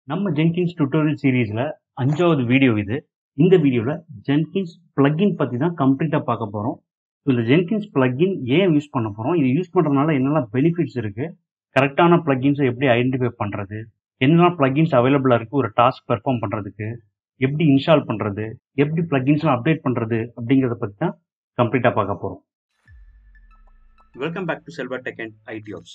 நம்ம Jenkins tutorial சீரீஸ்ல அஞ்சாவது வீடியோ இது இந்த வீடியோல ஜென்கின்ஸ் பிளக்இன் பத்தி தான் கம்ப்ளீட்டா பார்க்க போறோம் இந்த ஜென்கின்ஸ் பிளக்இன் ஏன் யூஸ் பண்ண போறோம் இது யூஸ் பண்றதுனால என்னெல்லாம் பெனிஃபிட்ஸ் இருக்கு கரெக்டான பிளக்இன்ஸை எப்படி ஐடென்டிஃபை பண்றது என்னெல்லாம் பிளக்இன்ஸ் அவைலபிளா இருக்கு ஒரு டாஸ்க் பெர்ஃபார்ம் பண்றதுக்கு எப்படி இன்ஸ்டால் பண்றது எப்படி பிளக்இன்ஸ்லாம் அப்டேட் பண்றது அப்படிங்கறத பத்தி தான் கம்ப்ளீட்டா பார்க்க போறோம் welcome back to Selva tech and ideas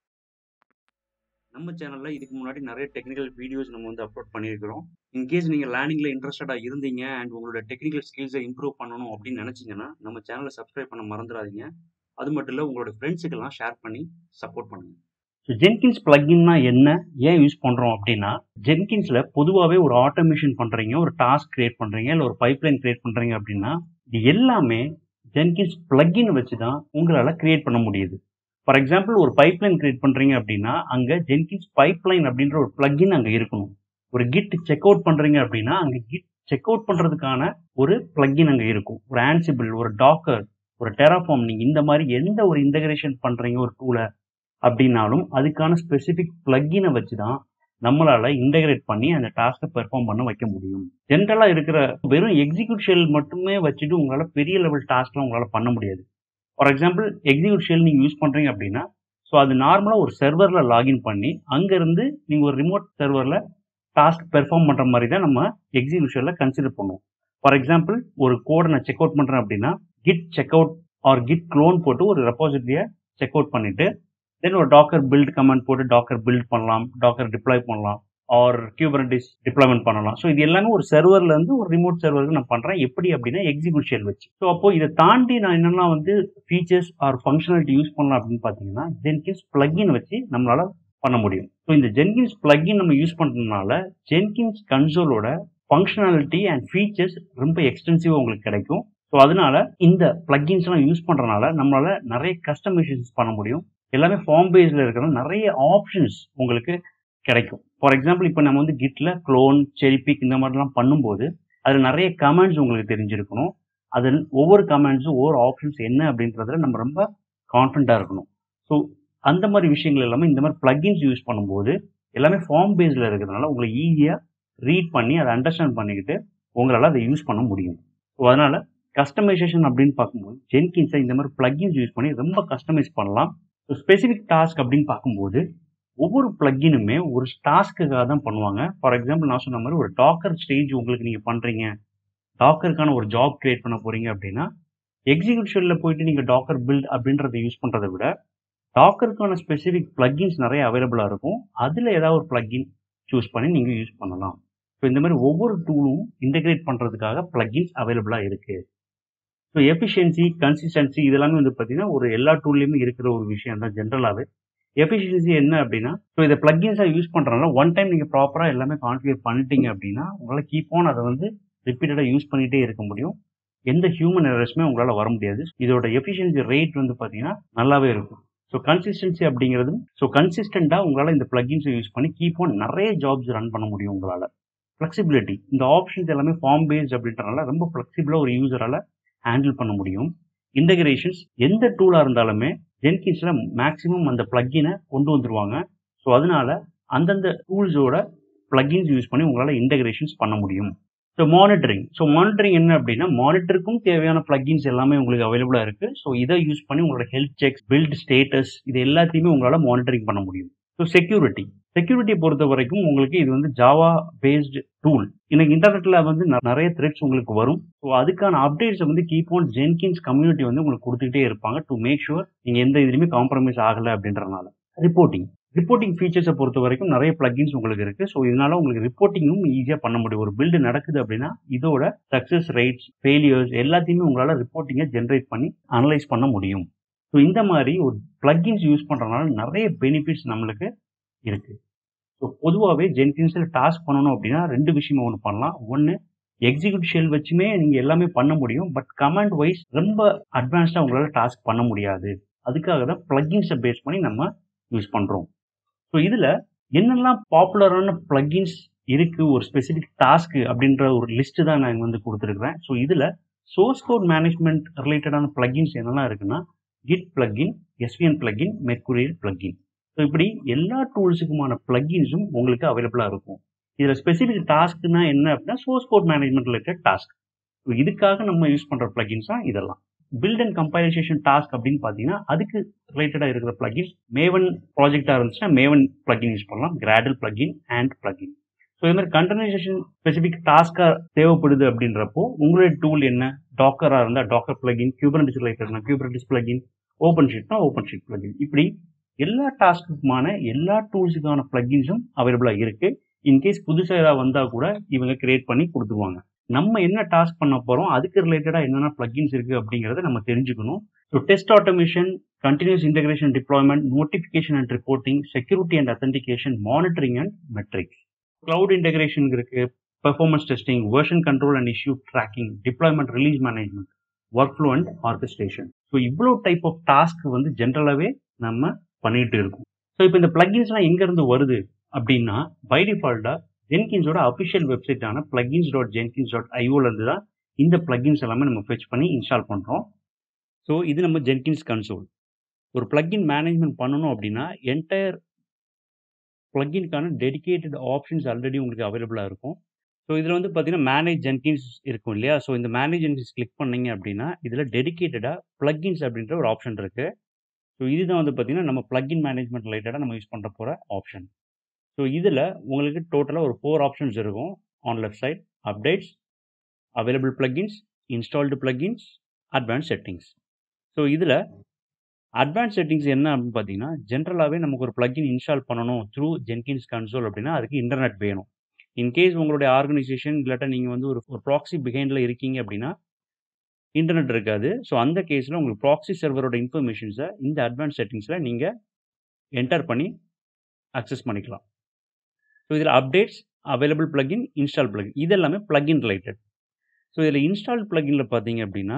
நம்ம சேனல்ல இதுக்கு முன்னாடி நிறைய டெக்னிக்கல் வீடியோஸ் நம்ம வந்து அப்லோட் பண்ணியிருக்கிறோம் இன்கேஸ் நீங்க லேர்னிங்ல இன்ட்ரெஸ்டடா இருந்தீங்க அண்ட் உங்களோட டெக்னிக்கல் ஸ்கில்ஸை இம்ப்ரூவ் பண்ணணும் அப்படின்னு நினைச்சீங்கன்னா நம்ம சேனலை சப்ஸ்கிரைப் பண்ண மறந்துடாதீங்க அது மட்டும் இல்ல உங்களோட ஃப்ரெண்ட்ஸுக்கெல்லாம் ஷேர் பண்ணி சப்போர்ட் பண்ணுங்க ஸோ ஜென்கின்ஸ் பிளக்இன்னா என்ன ஏன் யூஸ் பண்றோம் அப்படின்னா ஜென்கின்ஸ்ல பொதுவாகவே ஒரு ஆட்டோமேஷன் பண்றீங்க ஒரு டாஸ்க் கிரியேட் பண்றீங்க இல்லை ஒரு பைப்லைன் கிரியேட் பண்றீங்க அப்படின்னா இது எல்லாமே ஜென்கின்ஸ் பிளக்இன் வச்சு தான் உங்களால் கிரியேட் பண்ண முடியுது ஃபார் எக்ஸாம்பிள் ஒரு பைப்லைன் கிரியேட் பண்றீங்க அப்படின்னா அங்க ஜென்கின்ஸ் பைப்லைன் அப்படின்ற ஒரு பிளக்இன் அங்க இருக்கணும் ஒரு கிட் செக் அவுட் பண்றீங்க அப்படின்னா அங்க கிட் செக் அவுட் பண்றதுக்கான ஒரு பிளக்இன் அங்க இருக்கும் ஒரு ஆன்சிபிள் ஒரு டாக்கர் ஒரு டெராஃபார்ம் நீங்க இந்த மாதிரி எந்த ஒரு இன்டகிரேஷன் பண்றீங்க ஒரு டூலை அப்படின்னாலும் அதுக்கான ஸ்பெசிபிக் பிளக்இனை வச்சு தான் நம்மளால இன்டகிரேட் பண்ணி அந்த டாஸ்க்கை பெர்ஃபார்ம் பண்ண வைக்க முடியும் ஜென்ரலா இருக்கிற வெறும் எக்ஸிக்யூட் ஷெல் மட்டுமே வச்சுட்டு உங்களால பெரிய லெவல் டாஸ்க்லாம் உங்களால பண்ண முடியாது ஃபார் எக்ஸாம்பிள் எக்ஸிக்யூட் ஷெல் நீங்க யூஸ் பண்றீங்க அப்படின்னா ஸோ அது நார்மலா ஒரு சர்வர்ல லாகின் பண்ணி அங்க இருந்து நீங்க ஒரு ரிமோட் சர்வர்ல டாஸ்க் பெர்ஃபார்ம் பண்ற மாதிரி தான் நம்ம எக்ஸிக்யூட் ஷெல்ல கன்சிடர் பண்ணுவோம் ஃபார் எக்ஸாம்பிள் ஒரு கோடை நான் செக் அவுட் பண்றேன் அப்படின்னா git check out or git clone போட்டு ஒரு ரெப்பாசிட்டரியை செக் அவுட் பண்ணிட்டு தென் ஒரு டாக்கர் பில்ட் கமெண்ட் போட்டு டாக்கர் பில்ட் பண்ணலாம் டாக்கர் டிப்ளாய் பண்ணலாம் ஆர் கியூபரண்டிஸ் டிப்ளாய்மெண்ட் பண்ணலாம் ஸோ இது எல்லாமே ஒரு சர்வர்ல இருந்து ஒரு ரிமோட் சர்வருக்கு நான் பண்றேன் எப்படி அப்படின்னா எக்ஸிக்யூட் ஷெல் வச்சு ஸோ அப்போ இதை தாண்டி நான் என்னெல்லாம் வந்து ஃபீச்சர்ஸ் ஆர் ஃபங்க்ஷனாலிட்டி யூஸ் பண்ணலாம் அப்படின்னு பார்த்தீங்கன்னா ஜென்கின்ஸ் பிளக்இன் வச்சு நம்மளால பண்ண முடியும் ஸோ இந்த ஜென்கின்ஸ் பிளக்இன் நம்ம யூஸ் பண்றதுனால ஜென்கின்ஸ் கன்சோலோட ஃபங்க்ஷனாலிட்டி அண்ட் ஃபீச்சர்ஸ் ரொம்ப எக்ஸ்டென்சிவா உங்களுக்கு கிடைக்கும் ஸோ அதனால இந்த பிளக்இன்ஸ் எல்லாம் யூஸ் பண்றதுனால நம்மளால நிறைய கஸ்டமைசேஷன்ஸ் பண்ண முடியும் எல்லாமே ஃபார்ம் பேஸ்ல இருக்கிற நிறைய ஆப்ஷன்ஸ் உங்களுக்கு கிடைக்கும் ஃபார் எக்ஸாம்பிள் இப்போ நம்ம வந்து கிட்ல க்ளோன் செரிபிக் இந்த மாதிரிலாம் பண்ணும்போது அதில் நிறைய கமெண்ட்ஸ் உங்களுக்கு தெரிஞ்சிருக்கணும் அதில் ஒவ்வொரு கமெண்ட்ஸும் ஒவ்வொரு ஆப்ஷன்ஸ் என்ன அப்படின்றதுல நம்ம ரொம்ப கான்ஃபிடண்டாக இருக்கணும் ஸோ அந்த மாதிரி விஷயங்கள் எல்லாமே இந்த மாதிரி பிளக்இன்ஸ் யூஸ் பண்ணும்போது எல்லாமே ஃபார்ம் பேஸில் இருக்கிறதுனால உங்களை ஈஸியாக ரீட் பண்ணி அதை அண்டர்ஸ்டாண்ட் பண்ணிக்கிட்டு உங்களால் அதை யூஸ் பண்ண முடியும் ஸோ அதனால கஸ்டமைசேஷன் அப்படின்னு பார்க்கும்போது ஜென்கின்ஸை இந்த மாதிரி பிளக்இன்ஸ் யூஸ் பண்ணி ரொம்ப கஸ்டமைஸ் பண்ணலாம் ஸோ ஸ்பெசிஃபிக் டாஸ்க் அப்படின்னு பார்க்கும்போது ஒவ்வொரு பிளக்கினுமே ஒரு டாஸ்க்குக்காக தான் பண்ணுவாங்க ஃபார் எக்ஸாம்பிள் நான் சொன்ன மாதிரி ஒரு டாக்கர் ஸ்டேஜ் உங்களுக்கு நீங்கள் பண்ணுறீங்க டாக்கருக்கான ஒரு ஜாப் கிரியேட் பண்ண போறீங்க அப்படின்னா எக்ஸிக்யூஷனில் போயிட்டு நீங்கள் டாக்கர் பில்ட் அப்படின்றத யூஸ் பண்ணுறதை விட டாக்கருக்கான ஸ்பெசிஃபிக் பிளக்கின்ஸ் நிறைய அவைலபிளாக இருக்கும் அதில் ஏதாவது ஒரு பிளக்கின் சூஸ் பண்ணி நீங்கள் யூஸ் பண்ணலாம் ஸோ இந்த மாதிரி ஒவ்வொரு டூலும் இன்டகிரேட் பண்ணுறதுக்காக பிளக்கின்ஸ் அவைலபிளாக இருக்குது ஸோ எஃபிஷியன்சி கன்சிஸ்டன்சி இதெல்லாமே வந்து பார்த்தீங்கன்னா ஒரு எல்லா டூல்லையுமே இருக்கிற ஒரு விஷயம் தான் ஜென்ரலாகவே எஃபிஷியன்சி என்ன அப்படின்னா ஸோ இதை பிளக்இன்ஸாக யூஸ் பண்ணுறதுனால ஒன் டைம் நீங்கள் ப்ராப்பராக எல்லாமே கான்ஃபிகர் பண்ணிட்டீங்க அப்படின்னா உங்களால் கீப் ஆன் அதை வந்து ரிப்பீட்டடாக யூஸ் பண்ணிகிட்டே இருக்க முடியும் எந்த ஹியூமன் எரர்ஸுமே உங்களால் வர முடியாது இதோட எஃபிஷியன்சி ரேட் வந்து பார்த்தீங்கன்னா நல்லாவே இருக்கும் ஸோ கன்சிஸ்டன்சி அப்படிங்கிறது ஸோ கன்சிஸ்டண்டாக உங்களால் இந்த பிளக்இன்ஸை யூஸ் பண்ணி கீப் ஆன் நிறைய ஜாப்ஸ் ரன் பண்ண முடியும் உங்களால் ஃப்ளெக்சிபிலிட்டி இந்த ஆப்ஷன்ஸ் எல்லாமே ஃபார்ம் பேஸ்ட் அப்படின்றனால ரொம்ப ஃப்ளெக்சிபிளாக ஒரு யூசரால் ஹேண்டில் பண்ண முடியும் இன்டகிரேஷன்ஸ் எந்த டூலாக இருந்தாலுமே ஜென்கின்ஸில் மேக்ஸிமம் அந்த பிளக்கினை கொண்டு வந்துருவாங்க ஸோ அதனால அந்தந்த டூல்ஸோட பிளக்கின்ஸ் யூஸ் பண்ணி உங்களால் இன்டகிரேஷன்ஸ் பண்ண முடியும் ஸோ மானிட்டரிங் ஸோ மானிட்டரிங் என்ன அப்படின்னா மானிட்டருக்கும் தேவையான பிளக்கின்ஸ் எல்லாமே உங்களுக்கு அவைலபிளாக இருக்கு ஸோ இதை யூஸ் பண்ணி உங்களோட ஹெல்த் செக்ஸ் பில்ட் ஸ்டேட்டஸ் இது எல்லாத்தையுமே உங்களால் மானிட்டரிங் பண்ண முடியும் ஸோ செக்யூரிட்டி செக்யூரிட்டியை பொறுத்த வரைக்கும் உங்களுக்கு இது வந்து ஜாவா பேஸ்டு டூல் இன்னைக்கு இன்டர்நெட்ல வந்து நிறைய த்ரெட்ஸ் உங்களுக்கு வரும் ஸோ அதுக்கான அப்டேட்ஸ் வந்து கீப் ஆன் ஜென்கின்ஸ் கம்யூனிட்டி வந்து உங்களுக்கு கொடுத்துக்கிட்டே இருப்பாங்க டு மேக் ஷுர் நீங்க எந்த இதுலையுமே காம்ப்ரமைஸ் ஆகல அப்படின்றனால ரிப்போர்ட்டிங் ரிப்போர்ட்டிங் ஃபீச்சர்ஸை பொறுத்த வரைக்கும் நிறைய பிளக்கின்ஸ் உங்களுக்கு இருக்கு ஸோ இதனால உங்களுக்கு ரிப்போர்ட்டிங்கும் ஈஸியாக பண்ண முடியும் ஒரு பில்டு நடக்குது அப்படின்னா இதோட சக்சஸ் ரேட்ஸ் ஃபெயிலியர்ஸ் எல்லாத்தையுமே உங்களால ரிப்போர்ட்டிங்கை ஜென்ரேட் பண்ணி அனலைஸ் பண்ண முடியும் ஸோ இந்த மாதிரி ஒரு பிளக்கின்ஸ் யூஸ் பண்றதுனால நிறைய பெனிஃபிட்ஸ் நம்மளுக்கு இருக்கு ஸோ பொதுவாகவே ஜென்கின்ஸில் டாஸ்க் பண்ணணும் அப்படின்னா ரெண்டு விஷயமா ஒன்று பண்ணலாம் ஒன்று எக்ஸிக்யூட் ஷெல் வச்சுமே நீங்கள் எல்லாமே பண்ண முடியும் பட் கமாண்ட் வைஸ் ரொம்ப அட்வான்ஸ்டாக உங்களால் டாஸ்க் பண்ண முடியாது அதுக்காக தான் பிளக்கின்ஸை பேஸ் பண்ணி நம்ம யூஸ் பண்ணுறோம் ஸோ இதில் என்னெல்லாம் பாப்புலரான பிளக்கின்ஸ் இருக்கு ஒரு ஸ்பெசிஃபிக் டாஸ்க்கு அப்படின்ற ஒரு லிஸ்ட் தான் நான் வந்து கொடுத்துருக்குறேன் ஸோ இதில் சோர்ஸ் கோட் மேனேஜ்மெண்ட் ரிலேட்டடான பிளக்கின்ஸ் என்னெல்லாம் இருக்குன்னா git plugin SVN plugin Mercurial plugin so இப்படி எல்லா டூல்ஸுக்குமான பிளக்கின்ஸும் உங்களுக்கு அவைலபிளாக இருக்கும் இதில் ஸ்பெசிஃபிக் டாஸ்க்னா என்ன அப்படின்னா source code management related task so இதுக்காக நம்ம யூஸ் பண்ணுற பிளகின்ஸ் தான் இதெல்லாம் பில்ட் அண்ட் கம்பைலேஷன் டாஸ்க் அப்படின்னு பார்த்தீங்கன்னா அதுக்கு ரிலேட்டடாக இருக்கிற பிளகின்ஸ் மேவன் ப்ராஜெக்டாக இருந்துச்சுன்னா மேவன் பிளகின் யூஸ் பண்ணலாம் Gradle plugin and plugin so இது மாதிரி கண்டனைசேஷன் ஸ்பெசிஃபிக் டாஸ்க்காக தேவைப்படுது அப்படின்றப்போ உங்களுடைய டூல் என்ன டாக்கராக இருந்தால் டாக்கர் பிளகின் கியூபரண்டிஸ் ரிலேட்டட்னா கியூபரண்டிஸ் பிளகின் ஓப்பன் ஷீட்னா ஓப்பன் ஷீட் பிளகின் இப்படி எல்லா டாஸ்க்குமான எல்லா டூல்ஸுக்கான பிளகின்ஸும் அவைலபிளாக இருக்கு இன்கேஸ் புதுசாக ஏதாவது வந்தால் கூட இவங்க கிரியேட் பண்ணி கொடுத்துருவாங்க நம்ம என்ன டாஸ்க் பண்ண போகிறோம் அதுக்கு ரிலேட்டடாக என்னென்ன பிளகின்ஸ் இருக்குது அப்படிங்கிறத நம்ம தெரிஞ்சுக்கணும் so test automation continuous integration deployment notification and reporting security and authentication monitoring and metrics cloud integration இருக்கு performance testing version control and issue tracking deployment release management workflow and orchestration so இவ்வளோ type of task வந்து ஜென்ரலாகவே நம்ம பண்ணிட்டு இருக்கோம் so இப்போ இந்த பிளகின்ஸ்லாம் எங்கேருந்து வருது அப்படின்னா பை டிஃபால்ட்டாக ஜென்கின்ஸோட அஃபிஷியல் வெப்சைட்டான பிளகின்ஸ் டாட் ஜென்கின்ஸ் டாட் ஐஓலேருந்து தான் இந்த பிளகின்ஸ் எல்லாமே நம்ம ஃபெச் பண்ணி இன்ஸ்டால் பண்ணுறோம் ஸோ இது நம்ம ஜென்கின்ஸ் கன்சோல் ஒரு பிளகின் மேனேஜ்மெண்ட் பண்ணணும் அப்படின்னா என்டையர் பிளகின்கான டெடிகேட்டட் ஆப்ஷன்ஸ் ஆல்ரெடி உங்களுக்கு அவைலபிளாக இருக்கும் ஸோ இதில் வந்து பார்த்தீங்கன்னா மேனேஜ் ஜென்கின்ஸ் இருக்கும் இல்லையா ஸோ இந்த மேனேஜ் ஜென்கின்ஸ் கிளிக் பண்ணீங்க அப்படின்னா இதில் டெடிகேட்டடாக பிளகின்ஸ் அப்படின்ற ஒரு ஆப்ஷன் இருக்குது ஸோ இதுதான் வந்து பார்த்தீங்கன்னா நம்ம பிளகின் மேனேஜ்மெண்ட் ரிலேட்டடாக நம்ம யூஸ் பண்ணுற போகிற ஆப்ஷன் ஸோ இதில் உங்களுக்கு டோட்டலாக ஒரு ஃபோர் ஆப்ஷன்ஸ் இருக்கும் on left side updates available plugins installed plugins advance settings so இதில் அட்வான்ஸ் செட்டிங்ஸ் என்ன அப்படின்னு பார்த்தீங்கன்னா ஜென்ரலாகவே நமக்கு ஒரு பிளகின் இன்ஸ்டால் பண்ணணும் த்ரூ ஜென்கின்ஸ் கன்சோல் அப்படின்னா அதுக்கு இன்டர்நெட் வேணும் இன்கேஸ் உங்களுடைய ஆர்கனைசேஷன் இல்லாட்டா நீங்கள் வந்து ஒரு ஒரு ப்ராக்ஸி பிஹைண்டில் இருக்கீங்க அப்படின்னா இன்டர்நெட் இருக்காது ஸோ அந்த கேஸில் உங்களுக்கு ப்ராக்ஸி சர்வரோட இன்ஃபர்மேஷன்ஸை இந்த அட்வான்ஸ் செட்டிங்ஸில் நீங்கள் என்டர் பண்ணி அக்சஸ் பண்ணிக்கலாம் ஸோ இதில் updates available plugin install plugin இது எல்லாமே பிளகின் ரிலேட்டட் ஸோ இதில் இன்ஸ்டால் பிளகினில் பார்த்தீங்க அப்படின்னா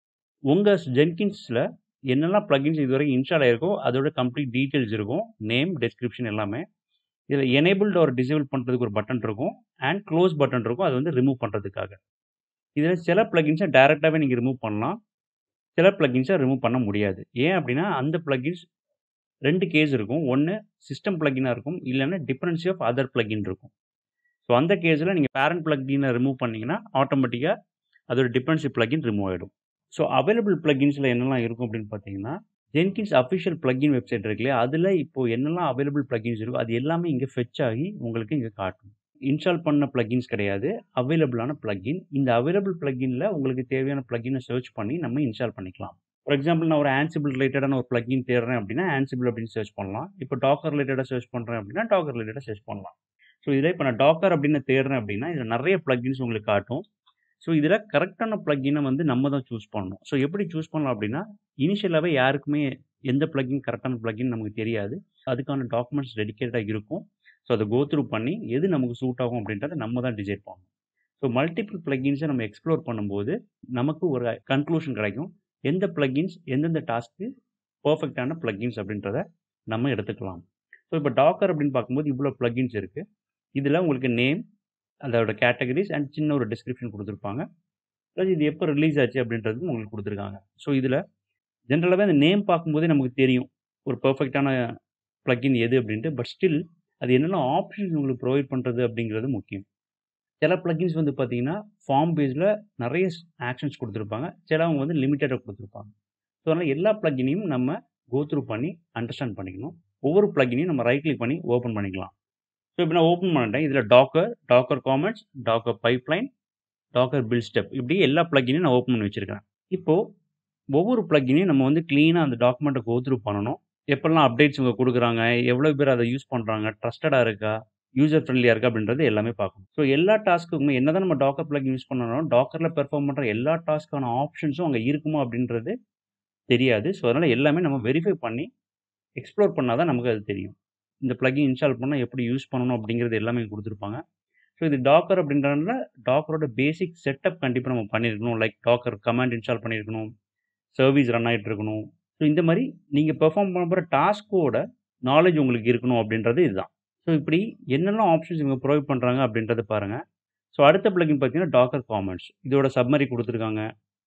உங்கள் ஜென்கின்ஸில் என்னெல்லாம் பிளகின்ஸ் இதுவரைக்கும் இன்ஸ்டால் ஆயிருக்கோ அதோட கம்ப்ளீட் டீட்டெயில்ஸ் இருக்கும் நேம் டெஸ்கிரிப்ஷன் எல்லாமே இதில் எனேபிள்டு ஒரு டிசேபிள் பண்ணுறதுக்கு ஒரு பட்டன் இருக்கும் அண்ட் க்ளோஸ் பட்டன் இருக்கும் அது வந்து ரிமூவ் பண்ணுறதுக்காக இதில் சில பிளகின்ஸை டேரெக்டாகவே நீங்கள் ரிமூவ் பண்ணலாம் சில பிளகின்ஸை ரிமூவ் பண்ண முடியாது ஏன் அப்படின்னா அந்த பிளகின்ஸ் ரெண்டு கேஸ் இருக்கும் ஒன்று சிஸ்டம் பிளகினாக இருக்கும் இல்லைன்னா டிஃபரன்சி ஆஃப் அதர் பிளகின் இருக்கும் ஸோ அந்த கேஸில் நீங்கள் பேரண்ட் பிளகினை ரிமூவ் பண்ணிங்கன்னா ஆட்டோமேட்டிக்காக அதோட டிஃபரன்சி பிளகின் ரிமூவ் ஆகிடும் ஸோ அவைலபிள் பிளகின்ஸில் என்னெல்லாம் இருக்கும் அப்படின்னு பார்த்தீங்கன்னா ஜென்கின்ஸ் அஃபிஷியல் பிளகின் வெப்சைட் இருக்கு இல்லையா அதில் இப்போ என்னெல்லாம் அவைலபிள் பிளகின்ஸ் இருக்கோ அது எல்லாமே இங்கே ஃபெச் ஆகி உங்களுக்கு இங்கே காட்டும் இன்ஸ்டால் பண்ண பிளகின்ஸ் கிடையாது அவைலபிளான பிளகின் இந்த அவைலபிள் பிளகினில் உங்களுக்கு தேவையான பிளகினை சர்ச் பண்ணி நம்ம இன்ஸ்டால் பண்ணிக்கலாம் ஃபார் எக்ஸாம்பிள் நான் ஒரு ஆன்சிபிள் ரிலேட்டடான ஒரு பிளகின் தேடுறேன் அப்படின்னா ஆன்சிபிள் அப்படின்னு சர்ச் பண்ணலாம் இப்போ டாக்கர் ரிலேட்டடாக சர்ச் பண்ணுறேன் அப்படின்னா டாக்கர் ரிலேட்டடாக சர்ச் பண்ணலாம் ஸோ இதில் இப்போ நான் டாக்கர் அப்படின்னு தேடுறேன் அப்படின்னா இதில் நிறைய பிளகின்ஸ் உங்களுக்கு காட்டும் ஸோ இதில் கரெக்டான பிளக்கினை வந்து நம்ம தான் சூஸ் பண்ணணும் ஸோ எப்படி சூஸ் பண்ணலாம் அப்படின்னா இனிஷியலாகவே யாருக்குமே எந்த பிளக்கின் கரெக்டான பிளக்கின் நமக்கு தெரியாது அதுக்கான டாக்குமெண்ட்ஸ் டெடிக்கேட்டாக இருக்கும் ஸோ அதை கோ த்ரூ பண்ணி எது நமக்கு சூட் ஆகும் அப்படின்றத நம்ம தான் டிசைட் பண்ணணும் ஸோ மல்டிபிள் பிளக்கின்ஸை நம்ம எக்ஸ்ப்ளோர் பண்ணும்போது நமக்கு ஒரு கன்க்ளூஷன் கிடைக்கும் எந்த பிளக்கின்ஸ் எந்தெந்த டாஸ்க்கு பர்ஃபெக்டான பிளக்கின்ஸ் அப்படின்றத நம்ம எடுத்துக்கலாம் ஸோ இப்போ டாக்கர் அப்படின்னு பார்க்கும்போது இவ்வளோ பிளக்கின்ஸ் இருக்குது இதில் உங்களுக்கு நேம் அதோட கேட்டகரிஸ் அண்ட் சின்ன ஒரு டிஸ்கிரிப்ஷன் கொடுத்துருப்பாங்க ப்ளஸ் இது எப்போ ரிலீஸ் ஆச்சு அப்படின்றதும் உங்களுக்கு கொடுத்துருக்காங்க ஸோ இதில் ஜென்ரலாகவே அந்த நேம் பார்க்கும்போதே நமக்கு தெரியும் ஒரு பர்ஃபெக்டான ப்ளக்கின் எது அப்படின்ட்டு பட் ஸ்டில் அது என்னென்ன ஆப்ஷன்ஸ் உங்களுக்கு ப்ரொவைட் பண்ணுறது அப்படிங்கிறது முக்கியம் சில ப்ளக்கின்ஸ் வந்து பார்த்தீங்கன்னா ஃபார்ம் பேஸில் நிறைய ஆக்ஷன்ஸ் கொடுத்துருப்பாங்க சிலவங்க வந்து லிமிட்டடாக கொடுத்துருப்பாங்க ஸோ அதனால் எல்லா ப்ளக்கினையும் நம்ம கோ த்ரூ பண்ணி அண்டர்ஸ்டாண்ட் பண்ணிக்கணும் ஒவ்வொரு ப்ளக்கினையும் நம்ம ரைட் கிளிக் பண்ணி ஓப்பன் பண்ணிக்கலாம் ஸோ இப்போ நான் ஓப்பன் பண்ணிட்டேன் இதில் docker docker commands docker pipeline docker build step இப்படி எல்லா ப்ளக்கினையும் நான் ஓப்பன் பண்ணி வச்சுருக்கேன் இப்போது ஒவ்வொரு ப்ளக்கினையும் நம்ம வந்து க்ளீனாக அந்த டாக்குமெண்ட்டை கோ த்ரூ பண்ணணும் எப்பெல்லாம் அப்டேட்ஸ் இவங்க கொடுக்குறாங்க எவ்வளோ பேர் அதை யூஸ் பண்ணுறாங்க ட்ரஸ்டடாக இருக்கா யூசர் ஃப்ரெண்ட்லியாக இருக்கா அப்படின்றது எல்லாமே பார்க்கணும் ஸோ எல்லா டாஸ்க்குமே என்ன தான் நம்ம டாக்கர் பிளக் யூஸ் பண்ணணும் டாக்கரில் பெர்ஃபார்ம் பண்ணுற எல்லா டாஸ்க்கான ஆப்ஷன்ஸும் அங்கே இருக்குமா அப்படின்றது தெரியாது ஸோ அதனால் எல்லாமே நம்ம வெரிஃபை பண்ணி எக்ஸ்ப்ளோர் பண்ணால் தான் நமக்கு அது தெரியும் இந்த பிளக்கிங் இன்ஸ்டால் பண்ணால் எப்படி யூஸ் பண்ணணும் அப்படிங்கிறது எல்லாமே கொடுத்துருப்பாங்க ஸோ இது டாக்கர் அப்படின்றதுனால டாக்கரோட பேசிக் செட்டப் கண்டிப்பாக நம்ம பண்ணியிருக்கணும் லைக் டாக்கர் கமாண்ட் இன்ஸ்டால் பண்ணியிருக்கணும் சர்வீஸ் ரன் ஆகிட்டு இருக்கணும் ஸோ இந்த மாதிரி நீங்கள் பெர்ஃபார்ம் பண்ண போகிற டாஸ்க்கோட நாலேஜ் உங்களுக்கு இருக்கணும் அப்படின்றது இதுதான் ஸோ இப்படி என்னெல்லாம் ஆப்ஷன்ஸ் இவங்க ப்ரொவைட் பண்ணுறாங்க அப்படின்றத பாருங்கள் ஸோ அடுத்த பிளகின் பார்த்தீங்கன்னா டாக்கர் காமெண்ட்ஸ் இதோட சப்மரி கொடுத்துருக்காங்க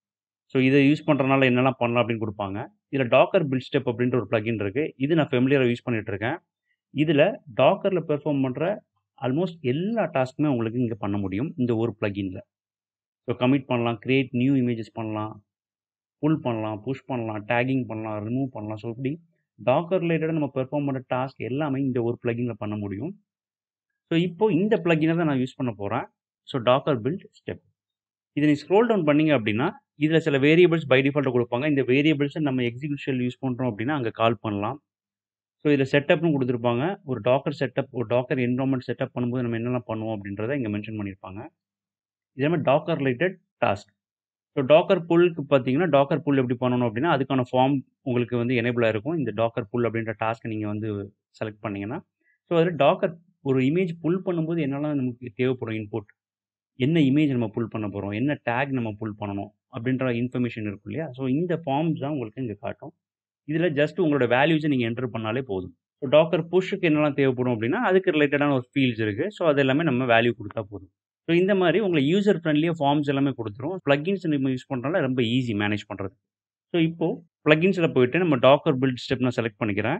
ஸோ இதை யூஸ் பண்ணுறதுனால என்னெல்லாம் பண்ணலாம் அப்படின்னு கொடுப்பாங்க இதில் டாக்கர் பில் ஸ்டெப் அப்படின்ற ஒரு பிளகின் இருக்குது இது நான் ஃபெமிலியராக யூஸ் பண்ணிகிட்டு இருக்கேன் இதில் டாக்கரில் பெர்ஃபார்ம் பண்ணுற ஆல்மோஸ்ட் எல்லா டாஸ்க்குமே உங்களுக்கு இங்க பண்ண முடியும். இந்த ஒரு பிளக்கின்ல. ஸோ கமிட் பண்ணலாம், கிரியேட் நியூ இமேஜஸ் பண்ணலாம், புல் பண்ணலாம், புஷ் பண்ணலாம், டேக்கிங் பண்ணலாம், ரிமூவ் பண்ணலாம். ஸோ இப்படி டாக்கர் ரிலேட்டடா நம்ம பெர்ஃபார்ம் பண்ற டாஸ்க் எல்லாமே இந்த ஒரு பிளக்கின்ல பண்ண முடியும். ஸோ இப்போ இந்த பிளக்கின தான் நான் யூஸ் பண்ண போறேன். So docker build step. இத நீ ஸ்க்ரோல் டவுன் பண்ணீங்க அப்படின்னா, இதுல சில வேரியபிள்ஸ் பை டிஃபால்ட்டா குடுப்பாங்க. இந்த வேரியபிள்ஸ நம்ம எக்ஸிக்யூட் ஷெல் யூஸ் பண்றோம் அப்படின்னா, அங்க கால் பண்ணலாம். ஸோ இதுல செட்டப்ன்னு குடுத்திருப்பாங்க. ஒரு டாக்கர் செட்டப், ஒரு டாக்கர் என்வைரன்மென்ட் செட்டப் பண்ணும்போது நம்ம என்னலாம் பண்ணுவோம் அப்படின்றத இங்க மென்ஷன் பண்ணியிருப்பாங்க. இதே மாரி docker related task. So docker புல்க்கு பார்த்தீங்கன்னா, டாக்கர் புல் எப்படி பண்ணணும் அப்படின்னா, அதுக்கான ஃபார்ம் உங்களுக்கு வந்து எனேபிள் ஆயிருக்கும். இந்த டாக்கர் புல் அப்படின்ற டாஸ்க்க நீங்க வந்து செலக்ட் பண்ணீங்கன்னா, ஸோ அதுல டாக்கர் ஒரு இமேஜ் புல் பண்ணும்போது என்னலாம் நமக்கு தேவைப்படும் இன்புட். என்ன இமேஜ் நம்ம புல் பண்ண போறோம்? என்ன டேக் நம்ம புல் பண்ணணும்? அப்படின்ற இன்ஃபர்மேஷன் இருக்கும் இல்லையா? ஸோ இந்த ஃபார்ம்ஸ் தான் உங்களுக்கு இங்க காட்டும். இதுல ஜஸ்ட் உங்களோட வேல்யூஸ நீங்க என்டர் பண்ணாலே போதும். ஸோ டாக்கர் புஷ்க்கு என்னலாம் தேவைப்படும் அப்படின்னா, அதுக்கு ரிலேட்டடான ஒரு ஃபீல்ட்ஸ் இருக்கு. ஸோ அது எல்லாமே நம்ம வேல்யூ குடுத்தா போதும். ஸோ இந்த மாரி உங்களுக்கு யூசர் ஃப்ரெண்ட்லியா ஃபார்ம்ஸ் எல்லாமே குடுத்துரும். பிளக்கின்ஸ் நம்ம யூஸ் பண்றனால ரொம்ப ஈஸி மேனேஜ் பண்றது. ஸோ இப்போ பிளக்கின்ஸ்ல போயிட்டு நம்ம டாக்கர் பில்ட் ஸ்டெப் நான் செலக்ட் பண்ணிக்கிறேன்.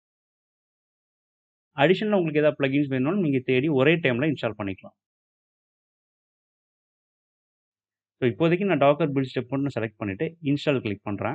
அடிஷனலா உங்களுக்கு ஏதாவது பிளக்கின்ஸ் வேணும்னாலும் நீங்க தேடி ஒரே டைம்ல இன்ஸ்டால் பண்ணிக்கலாம். ஸோ இப்போதைக்கு நான் டாக்கர் பில்ட் ஸ்டெப் மட்டும் செலக்ட் பண்ணிட்டு, இன்ஸ்டால் கிளிக் பண்றேன்.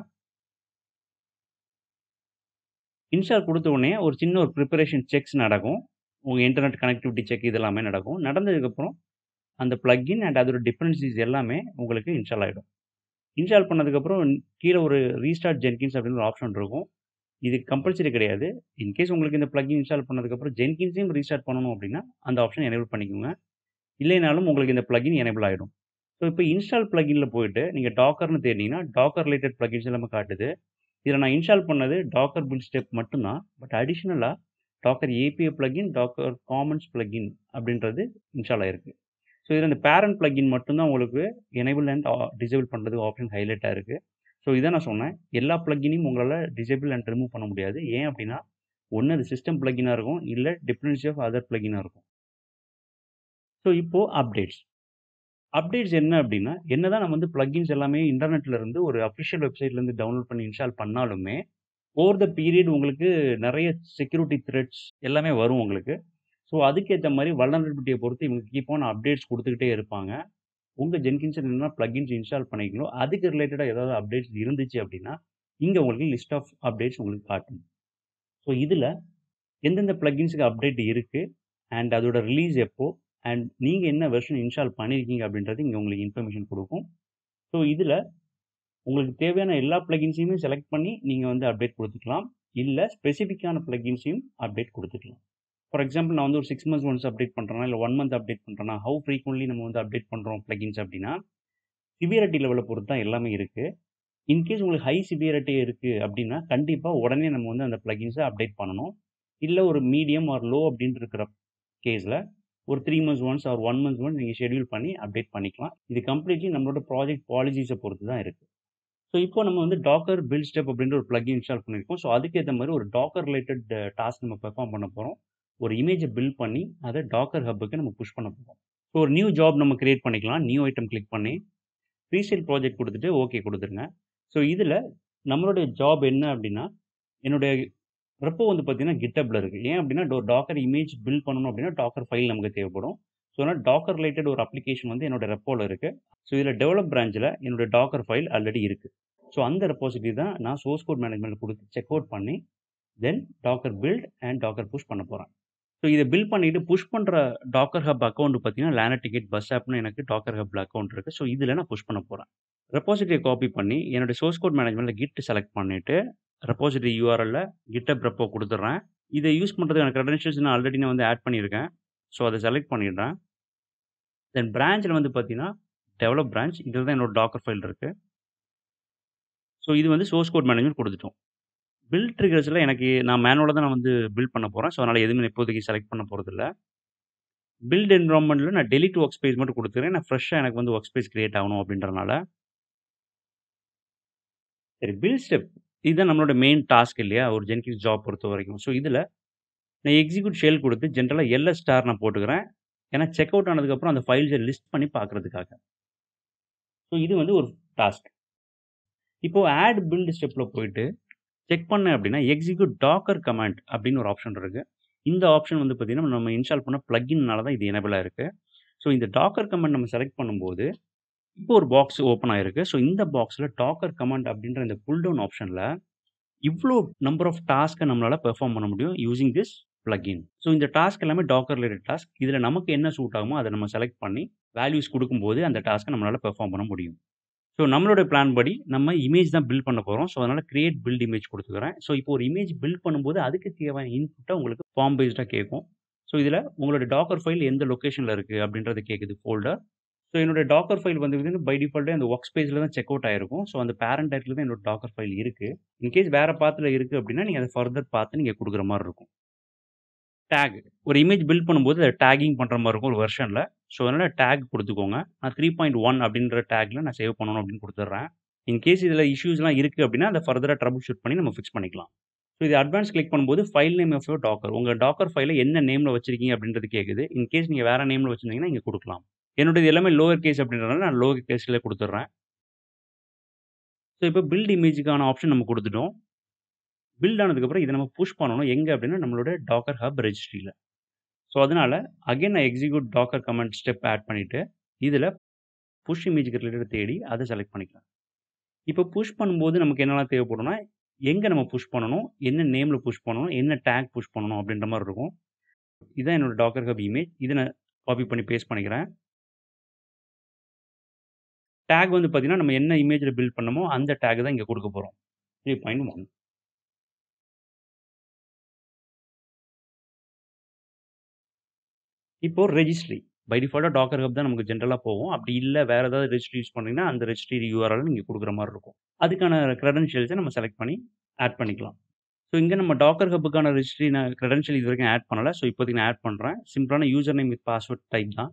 இன்ஸ்டால் குடுத்த உடனே ஒரு சின்ன ஒரு பிரிப்பரேஷன் செக்ஸ் நடக்கும். உங்க இன்டர்நெட் கனெக்டிவிட்டி செக் இது எல்லாமே நடக்கும். நடந்ததுக்கப்புறம் அந்த பிளக்கின் அண்ட் அதோட டிபெண்டன்சிஸ் எல்லாமே உங்களுக்கு இன்ஸ்டால் ஆயிடும். இன்ஸ்டால் பண்ணதுக்கப்புறம் கீழ ஒரு ரீஸ்டார்ட் ஜென்கின்ஸ் அப்படின்னு ஒரு ஆப்ஷன் இருக்கும். இது கம்பல்சரி கிடையாது. இன்கேஸ் உங்களுக்கு இந்த பிளக்கின் இன்ஸ்டால் பண்ணதுக்கப்புறம் ஜென்கின்ஸையும் ரீஸ்டார்ட் பண்ணணும் அப்படின்னா, அந்த ஆப்ஷன் எனேபிள் பண்ணிக்கோங்க. இல்லைனாலும் உங்களுக்கு இந்த பிளக்கின் எனேபிள் ஆயிடும். ஸோ இப்போ இன்ஸ்டால் பிளக்கின்ல போயிட்டு நீங்க டாக்கர்ன்னு தேடினீங்கன்னா, டாக்கர் ரிலேட்டட் பிளக்கின்ஸ் எல்லாமே காட்டுது. இதுல நான் இன்ஸ்டால் பண்ணது டாக்கர் பில்ட் ஸ்டெப் மட்டும் தான். பட் அடிஷனலா docker API plugin, docker commons plugin அப்படின்றது இன்ஸ்டால் ஆயிருக்கு. ஸோ இதுல இந்த பேரண்ட் பிளக்கின் மட்டும் தான் உங்களுக்கு எனேபிள் அண்ட் ஆ டிசேபிள் பண்றதுக்கு ஆப்ஷன் ஹைலைட் ஆயிருக்கு. ஸோ இத நான் சொன்னேன். எல்லா பிளக்கினையும் உங்களால டிசேபிள் அண்ட் ரிமூவ் பண்ண முடியாது. ஏன் அப்படின்னா, ஒண்ணு அது சிஸ்டம் பிளக்கினா இருக்கும். இல்ல டிபெண்டன்சி ஆஃப் அதர் பிளக்கினா இருக்கும். ஸோ இப்போ அப்டேட்ஸ். அப்டேட்ஸ் என்ன அப்படின்னா, என்னதான் நம்ம வந்து பிளக்கின்ஸ் எல்லாமே இன்டர்நெட்ல இருந்து ஒரு அஃபிஷியல் வெப்சைட்ல இருந்து டவுன்லோட் பண்ணி இன்ஸ்டால் பண்ணாலுமே, ஓவர் த பீரியட் உங்களுக்கு நெறைய செக்யூரிட்டி த்ரெட்ஸ் எல்லாமே வரும் உங்களுக்கு. ஸோ அதுக்கேத்த மாரி வல்னரபிலிட்டிய பொறுத்து இவங்க கீப் ஆன் அப்டேட்ஸ் குடுத்துக்கிட்டே இருப்பாங்க. உங்க ஜென்கின்ஸ்ல என்ன பிளக்கின்ஸ் இன்ஸ்டால் பண்ணியிருக்கீங்களோ, அதுக்கு ரிலேட்டடா ஏதாவது அப்டேட்ஸ் இருந்துச்சு அப்படின்னா, இங்க உங்களுக்கு லிஸ்ட் ஆஃப் அப்டேட்ஸ் உங்களுக்கு காட்டும். ஸோ இதுல எந்தெந்த பிளக்கின்ஸ்க்கு அப்டேட் இருக்கு அண்ட் அதோட ரிலீஸ் எப்போ அண்ட் நீங்க என்ன வெர்ஷன் இன்ஸ்டால் பண்ணியிருக்கீங்க அப்படின்றது இங்க உங்களுக்கு இன்ஃபர்மேஷன் குடுக்கும். ஸோ இதுல உங்களுக்கு தேவையான எல்லா பிளக்கின்ஸையுமே செலக்ட் பண்ணி நீங்க வந்து அப்டேட் குடுத்துக்கலாம். இல்ல ஸ்பெசிஃபிக்கான பிளக்கின்ஸையும் அப்டேட் குடுத்துக்கலாம். ஃபார் எக்ஸாம்பிள் நான் வந்து ஒரு 6 மந்த்ஸ் ஒன்ஸ் அப்டேட் பண்றேனா, இல்ல 1 மந்த் அப்டேட் பண்றேனா, ஹவ் ஃப்ரீக்வென்ட்லி நம்ம வந்து அப்டேட் பண்றோம் பிளக்கின்ஸ் அப்படின்னா, சிவியாரிட்டி லெவல பொறுத்து தான் எல்லாமே இருக்கு. இன்கேஸ் உங்களுக்கு ஹை சிவியாரிட்டி இருக்கு அப்படின்னா, கண்டிப்பா உடனே நம்ம வந்து அந்த பிளக்கின்ஸ அப்டேட் பண்ணணும். இல்ல ஒரு மீடியம் ஆர் லோ அப்படின்னு இருக்கிற கேஸ்ல ஒரு 3 months once or 1 month once நீங்க ஷெட்யூல் பண்ணி அப்டேட் பண்ணிக்கலாம். இது கம்ப்ளீட்லி நம்மளோட ப்ராஜெக்ட் பாலிசிஸ பொறுத்து தான் இருக்கு. ஸோ இப்போ நம்ம வந்து டாக்கர் பில்ட் ஸ்டெப் அப்படின்ற ஒரு பிளக்கின் இன்ஸ்டால் பண்ணியிருக்கோம். ஸோ அதுக்கேத்த மாரி ஒரு டாக்கர் ரிலேட்டட் டாஸ்க் நம்ம பெர்ஃபார்ம் பண்ண போறோம். ஒரு இமேஜ பில்ட் பண்ணி அத டாக்கர் ஹப்புக்கு நம்ம புஷ் பண்ண போறோம். ஸோ ஒரு நியூ ஜாப் நம்ம கிரியேட் பண்ணிக்கலாம். நியூ ஐட்டம் கிளிக் பண்ணி, ப்ரீசேல் ப்ராஜெக்ட் குடுத்துட்டு ஓகே குடுத்துருங்க. ஸோ இதுல நம்மளுடைய ஜாப் என்ன அப்படின்னா, என்னுடைய ரெப்போ வந்து பார்த்தீங்கன்னா கிட்டப்ல இருக்கு. ஏன் அப்படின்னா, டோ டாக்கர் இமேஜ் பில்ட் பண்ணணும் அப்படின்னா, டாக்கர் ஃபைல் நமக்கு தேவைப்படும். ஸோ அதனால டாக்கர் ரிலேட்டட் ஒரு அப்ளிகேஷன் வந்து என்னோட ரெப்போல இருக்கு. ஸோ இதுல டெவலப் பிரான்ச்ல என்னோட டாக்கர் ஃபைல் ஆல்ரெடி இருக்கு. ஸோ அந்த ரெப்போசிட்டரி தான் நான் சோர்ஸ் கோட் மேனேஜ்மென்ட்ல குடுத்து செக் அவுட் பண்ணி, then docker build and docker push பண்ண போறேன். ஸோ இத பில்ட் பண்ணிட்டு புஷ் பண்ற டாக்கர் ஹப் அக்கவுண்ட் பார்த்தீங்கன்னா, லேனர் டிக்கெட் பஸ் ஆப்ன்னு எனக்கு டாக்கர் ஹப்ல அக்கவுண்ட் இருக்கு. ஸோ இதுல நான் புஷ் பண்ண போறேன். ரெப்போசிட்டரிய காப்பி பண்ணி என்னோட சோர்ஸ் கோட் மேனேஜ்மென்ட்ல கிட் செலக்ட் பண்ணிட்டு, ரெப்போசிட்டரி யூஆர்எல்ல கிட்டப் ரெப்போ குடுத்துடுறேன். இத யூஸ் பண்றதுக்கான கிரெடென்ஷியல்ஸ் நான் ஆல்ரெடி நான் வந்து ஆட் பண்ணியிருக்கேன். ஸோ அத செலக்ட் பண்ணிடுறேன். தென் பிரான்ச்ல வந்து பார்த்தீங்கன்னா, டெவலப் பிரான்ச் இதுல தான் என்னோட டாக்கர் ஃபைல் இருக்கு. ஸோ இது வந்து சோர்ஸ் கோட் மேனேஜ்மென்ட் குடுத்துட்டோம். பில்ட் ட்ரிகர்ஸ்ல எனக்கு நான் மேனுவலா தான் நான் வந்து பில்ட் பண்ண போறேன். ஸோ அதனால எதுவுமே இப்போதைக்கு செலக்ட் பண்ண போறதில்ல. பில்ட் என்வைரன்மென்ட்ல நான் டெலீட் வொர்க் ஸ்பேஸ் மட்டும் குடுத்துக்கிறேன். ஏன்னா ஃப்ரெஷ்ஷா எனக்கு வந்து வொர்க் ஸ்பேஸ் கிரியேட் ஆகணும் அப்படின்றனால. சரி பில்ட் ஸ்டெப் இதுதான் நம்மளோட மெயின் டாஸ்க் இல்லையா? ஒரு ஜென்கின்ஸ் ஜாப் பொறுத்தவரைக்கும். ஸோ இதுல நான் எக்ஸிக்யூட் ஷெல் குடுத்து ஜெனரலா எல்எஸ் ஸ்டார் நான் போட்டுக்கிறேன். ஏன்னா செக் அவுட் ஆனதுக்கப்புறம் அந்த ஃபைல்ஸ லிஸ்ட் பண்ணி பார்க்கறதுக்காக. ஸோ இது வந்து ஒரு டாஸ்க். இப்போ ஆட் பில்ட் ஸ்டெப்ல போயிட்டு செக் பண்ணேன் அப்படின்னா, எக்ஸிக்யூட் டாக்கர் கமாண்ட் அப்படின்னு ஒரு ஆப்ஷன் இருக்கு. இந்த ஆப்ஷன் வந்து பார்த்தீங்கன்னா, நம்ம இன்ஸ்டால் பண்ண பிளக்கின்னால தான் இது எனேபிள் ஆயிருக்கு. ஸோ இந்த டாக்கர் கமாண்ட் நம்ம செலக்ட் பண்ணும்போது, இப்போ ஒரு பாக்ஸ் ஓப்பன் ஆயிருக்கு. ஸோ இந்த பாக்ஸ்ல டாக்கர் கமாண்ட் அப்படின்ற இந்த புல் டவுன் ஆப்ஷன்ல இவ்ளோ நம்பர் ஆஃப் டாஸ்க்க நம்மளால பெர்ஃபார்ம் பண்ண முடியும் யூசிங் திஸ் பிளக்கின். ஸோ இந்த டாஸ்க் எல்லாமே டாக்கர் ரிலேட்டட் டாஸ்க். இதுல நமக்கு என்ன சூட் ஆகுமோ அத நம்ம செலக்ட் பண்ணி வேல்யூஸ் குடுக்கும்போது அந்த டாஸ்க்க நம்மளால பெர்ஃபார்ம் பண்ண முடியும். ஸோ நம்மளுடைய பிளான் படி நம்ம இமேஜ் தான் பில்ட் பண்ண போறோம். ஸோ அதனால கிரியேட் பில்ட் இமேஜ் குடுத்துக்கிறேன். ஸோ இப்போ ஒரு இமேஜ் பில்ட் பண்ணும்போது அதுக்கு தேவையான இன்புட்ட உங்களுக்கு ஃபார்ம் பேஸ்டா கேட்கும். ஸோ இதுல உங்களோட டாக்கர் ஃபைல் எந்த லொகேஷன்ல இருக்கு அப்படின்றத கேட்குது ஃபோல்டர். ஸோ என்னோட டாக்கர் ஃபைல் வந்து பார்த்தீங்கன்னா, பை டிஃபால்ட்டே அந்த வொர்க் ஸ்பேஸ்ல தான் செக் அவுட் ஆயிருக்கும். ஸோ அந்த பேரண்ட் டைரக்டரில தான் என்னோட டாக்கர் ஃபைல் இருக்கு. இன்கேஸ் வேற பாத்ல இருக்கு அப்படின்னா, நீங்க அத ஃபர்தர் பாத்து நீங்க குடுக்குற மாரி இருக்கும். டாக் ஒரு இமேஜ் பில்ட் பண்ணும்போது அத டாக்கிங் பண்ற மாரி இருக்கும் ஒரு வெர்ஷன்ல. ஸோ அதனால டாக் குடுத்துக்கோங்க. நான் 3.1 அப்படின்ற டாக்ல நான் சேவ் பண்ணணும் அப்படின்னு குடுத்துடுறேன். இன்கேஸ் இதுல இஷ்யூஸ்லாம் இருக்கு அப்படின்னா, அத ஃபர்தரா ட்ரபிள் ஷூட் பண்ணி நம்ம ஃபிக்ஸ் பண்ணிக்கலாம். ஸோ இது அட்வான்ஸ் கிளிக் பண்ணும்போது file name of your docker. உங்க டாக்கர் ஃபைல என்ன நேம்ல வச்சிருக்கீங்க அப்படின்றது கேட்குது. இன்கேஸ் நீங்க வேற நேம்ல வச்சிருந்தீங்கன்னா இங்க குடுக்கலாம். என்னோடது எல்லாமே லோவர் கேஸ் அப்படின்றதுனால நான் லோவர் கேஸ்ல குடுத்துடுறேன். ஸோ இப்போ பில்ட் இமேஜ்க்கான ஆப்ஷன் நம்ம குடுத்துட்டோம். பில்ட் ஆனதுக்கப்புறம் இத நம்ம புஷ் பண்ணணும். எங்க அப்படின்னா, நம்மளோட டாக்கர் ஹப் ரெஜிஸ்ட்ரில. ஸோ அதனால அகைன் நான் execute docker command step add பண்ணிட்டு, இதுல புஷ் இமேஜ்க்கு ரிலேட்டட் தேடி அத செலக்ட் பண்ணிக்கலாம். இப்போ புஷ் பண்ணும்போது நமக்கு என்னலாம் தேவைப்படும்னா, எங்க நம்ம புஷ் பண்ணணும், என்ன நேம்ல புஷ் பண்ணணும், என்ன டாக் புஷ் பண்ணணும் அப்படின்ற மாரி இருக்கும். இதான் என்னோட டாக்கர் ஹப் இமேஜ். இத நான் காப்பி பண்ணி பேஸ்ட் பண்ணிக்கிறேன். டாக் வந்து பார்த்தீங்கன்னா, நம்ம என்ன இமேஜ்ல பில்ட் பண்ணோமோ அந்த டாக் தான் இங்க குடுக்க போறோம். 3.1 இப்போ ரெஜிஸ்ட்ரி. பை டிஃபால்ட்டா டாக்கர் ஹப் தான் நமக்கு ஜெனரலா போகும். அப்படி இல்ல வேற ஏதாவது ரெஜிஸ்ட்ரி யூஸ் பண்றீங்கன்னா, அந்த ரெஜிஸ்ட்ரி யூஆர்எல் நீங்க குடுக்குற மாரி இருக்கும். அதுக்கான கிரெடென்ஷியல்ஸ நம்ம செலக்ட் பண்ணி ஆட் பண்ணிக்கலாம். ஸோ இங்க நம்ம டாக்கர் ஹப்புக்கான ரெஜிஸ்ட்ரி நான் கிரெடென்ஷியல் இதுவரைக்கும் ஆட் பண்ணல. ஸோ இப்போதைக்கு நான் ஆட் பண்றேன். சிம்பிளான user name with password type தான்.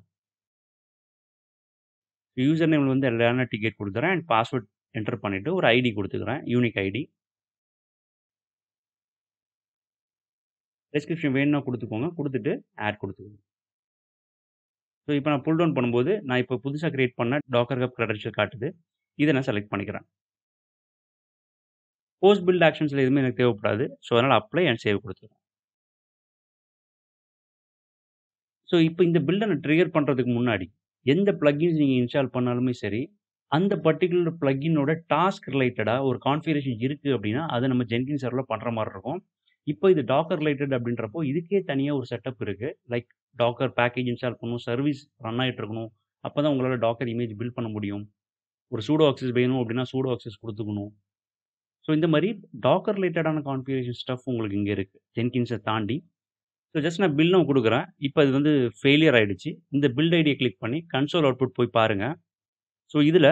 யூசர் நேம்ல வந்து லேர்னர் டிக்கெட் குடுத்துறேன் அண்ட் பாஸ்வேர்ட் என்டர் பண்ணிட்டு ஒரு ஐடி குடுத்துக்கிறேன். Unique ID. டிஸ்கிரிப்ஷன் வேணும்னா குடுத்துக்கோங்க. குடுத்துட்டு ஆட் குடுத்துக்கோங்க. ஸோ இப்போ நான் புல் டவுன் பண்ணும்போது, நான் இப்போ புதுசா கிரியேட் பண்ண டாக்கர் ஹப் கிரெடென்ஷியல் காட்டுது. இத நான் செலக்ட் பண்ணிக்கிறேன். போஸ்ட் பில்ட் ஆக்ஷன்ஸ்ல எதுவுமே எனக்கு தேவைப்படாது. ஸோ அதனால அப்ளை அண்ட் சேவ் குடுத்துக்கிறேன். ஸோ இப்போ இந்த பில்ட நான் ட்ரிகர் பண்றதுக்கு முன்னாடி, எந்த பிளக்கின்ஸ் நீங்க இன்ஸ்டால் பண்ணாலுமே சரி, அந்த பர்ட்டிகுலர் பிளக்கினோட டாஸ்க் ரிலேட்டடா ஒரு கான்ஃபிகரேஷன் இருக்கு அப்படின்னா, அத நம்ம ஜென்கின்ஸ் சர்வர்ல பண்ற மாரி இருக்கும். இப்போ இது டாக்கர் ரிலேட்டட் அப்படின்றப்போ, இதுக்கே தனியா ஒரு செட்டப் இருக்கு. லைக் டாக்கர் பேக்கேஜ் இன்ஸ்டால் பண்ணணும், சர்வீஸ் ரன் ஆயிட்டு இருக்கணும். அப்பதான் உங்களால டாக்கர் இமேஜ் பில்ட் பண்ண முடியும். ஒரு சூடோ ஆக்சஸ் வேணும் அப்படின்னா, சூடோ ஆக்சஸ் குடுத்துக்கணும். ஸோ இந்த மாரி டாக்கர் ரிலேட்டடான கான்ஃபிகரேஷன் ஸ்டஃப் உங்களுக்கு இங்க இருக்கு. ஜென்கின்ஸ தாண்டி. ஸோ ஜஸ்ட் நான் பில் நான் குடுக்குறேன். இப்போ அது வந்து ஃபெயிலியர் ஆயிடுச்சு. இந்த பில்ட் ஐடிய கிளிக் பண்ணி கன்சோல் அவுட்புட் போய் பாருங்க. ஸோ இதுல